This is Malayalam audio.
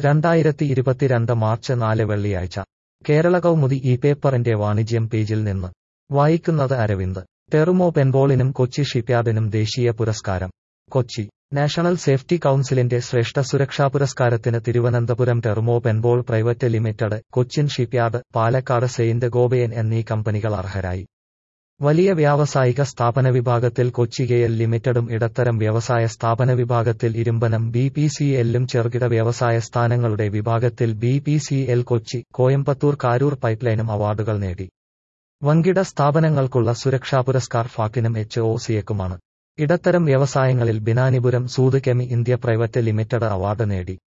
രണ്ടായിരത്തി ഇരുപത്തിരണ്ട് മാർച്ച് നാല് വെള്ളിയാഴ്ച കേരള കൗമുദി ഈ പേപ്പറിന്റെ വാണിജ്യം പേജിൽ നിന്ന് വായിക്കുന്നത് അരവിന്ദ് ടെറുമോ പെൻബോളിനും കൊച്ചി ഷിപ്പ്യാർഡിനും ദേശീയ പുരസ്കാരം കൊച്ചി നാഷണൽ സേഫ്റ്റി കൗൺസിലിന്റെ ശ്രേഷ്ഠ സുരക്ഷാ പുരസ്കാരത്തിന് Thiruvananthapuram Terumo Penpol private limited Cochin shipyard Palakkad saint Gobain എന്നീ കമ്പനികൾ അർഹരായി വലിയ വ്യാവസായിക സ്ഥാപന വിഭാഗത്തിൽ കൊച്ചി കെഎൽ ലിമിറ്റഡും ഇടത്തരം വ്യവസായ സ്ഥാപന വിഭാഗത്തിൽ ഇരുമ്പനം ബി പി സി എല്ലും ചെറുകിട വ്യവസായ സ്ഥാനങ്ങളുടെ വിഭാഗത്തിൽ B P C L Kochi Coimbatore Karur പൈപ്പ്ലൈനും അവാർഡുകൾ നേടി വൻകിട സ്ഥാപനങ്ങൾക്കുള്ള സുരക്ഷാ പുരസ്കാർ ഫാക്കിനും എച്ച് ഒ സിയക്കുമാണ് ഇടത്തരം വ്യവസായങ്ങളിൽ Binanipuram Sud Chemie India private limited award നേടി